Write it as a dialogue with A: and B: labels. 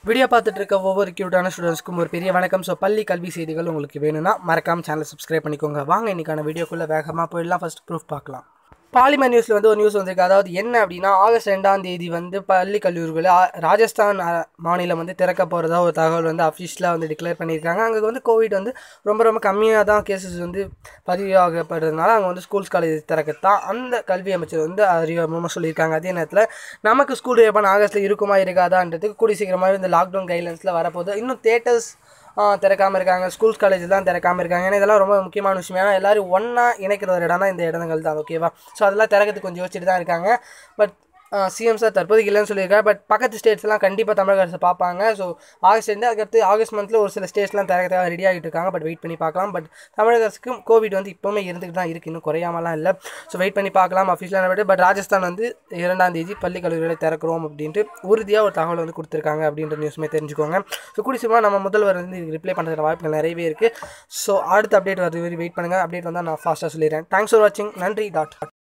A: video பார்த்துட்டு இருக்க ஒவ்வொரு க்யூட்டான ஸ்டூடெண்ட்ஸ்க்கும் ஒரு பெரிய வணக்கம் ஸோ பள்ளி கல்வி செய்திகள் உங்களுக்கு வேணும்னா மறக்காம சேனலை சப்ஸ்கிரைப் பண்ணிக்கோங்க வாங்க இன்னைக்கான வீடியோக்குள்ளே வேகமாக போயிடலாம் ஃபர்ஸ்ட் ப்ரூஃப் பார்க்கலாம் பாலிமர் நியூஸில் வந்து ஒரு நியூஸ் வந்திருக்கு அதாவது என்ன அப்படின்னா ஆகஸ்ட் ரெண்டாம் தேதி வந்து பள்ளி கல்லூரிகளை ஆ- ராஜஸ்தான் அ, மாநிலம் வந்து திறக்க போகிறதா ஒரு தகவல் வந்து அஃபிஷியலாக வந்து டிக்ளேர் பண்ணியிருக்காங்க அங்கே வந்து கோவிட் வந்து ரொம்ப ரொம்ப கம்மியாக தான் கேசஸ் வந்து பதிவாகப்படுறதுனால அங்கே வந்து ஸ்கூல்ஸ் காலேஜ் திறக்கத்தான் அந்த கல்வி அமைச்சர் வந்து அறிவியமாக சொல்லியிருக்காங்க அதே நேரத்தில் நமக்கு ஸ்கூல் ஓப்பன் ஆகஸ்ட்டில் இருக்குமா இருக்காதான்றதுக்கு கூடி சீக்கிரமாகவே இந்த லாக்டவுன் கைட்லைன்ஸில் வரப்போகுது இன்னும் தேட்டர்ஸ் திறக்காமல் இருக்காங்க ஸ்கூல்ஸ் காலேஜ் தான் திறக்காமல் இருக்காங்க ஏன்னா இதெல்லாம் ரொம்ப முக்கியமான விஷயம் ஏன்னா எல்லாரும் ஒன்றா இணைக்கிற ஒரு இடம் தான் இந்த இடங்கள் தான் ஓகேவா ஸோ அதெல்லாம் திறக்கிறதுக்கு கொஞ்சம் யோசிச்சுட்டு தான் இருக்காங்க பட் சிஎம் சார் தற்போதைக்கு இல்லைன்னு சொல்லியிருக்காரு பட் பக்கத்து ஸ்டேட்ஸ்லாம் கண்டிப்பாக தமிழக அரசு பார்ப்பாங்க ஸோ ஆகஸ்ட் ரெண்டு அதுக்கடுத்து ஆகஸ்ட் மந்தில் ஒரு சில ஸ்டேட்ஸ்லாம் திறக்கிறதுக்காக ரெடி ஆகிட்டு இருக்காங்க பட் வெயிட் பண்ணி பார்க்கலாம் பட் தமிழக அரசுக்கும் கோவிட் வந்து இப்போவுமே இருந்துகிட்டு தான் இருக்குது இன்னும் குறையாமலாம் இல்லை ஸோ வெயிட் பண்ணி பார்க்கலாம் அஃபிஷியலான விட பட் ராஜஸ்தான் வந்து இரண்டாம் தேதி பள்ளி கல்லூரிகளை திறக்கிறோம் அப்படின்ட்டு உறுதியாக ஒரு தகவல் வந்து கொடுத்துருக்காங்க அப்படின்ற நியூஸுமே தெரிஞ்சுக்கோங்க ஸோ குடிசமாக நம்ம முதல்வர் வந்து ரிப்ளை பண்ணுறதுக்கு வாய்ப்புகள் நிறையவே இருக்குது ஸோ அடுத்த அப்டேட் வரது வெயிட் பண்ணுங்கள் அப்டேட் வந்தால் நான் ஃபாஸ்ட்டாக சொல்லிடுறேன் தேங்க்ஸ் ஃபார் வாட்சிங் நன்றி டாட்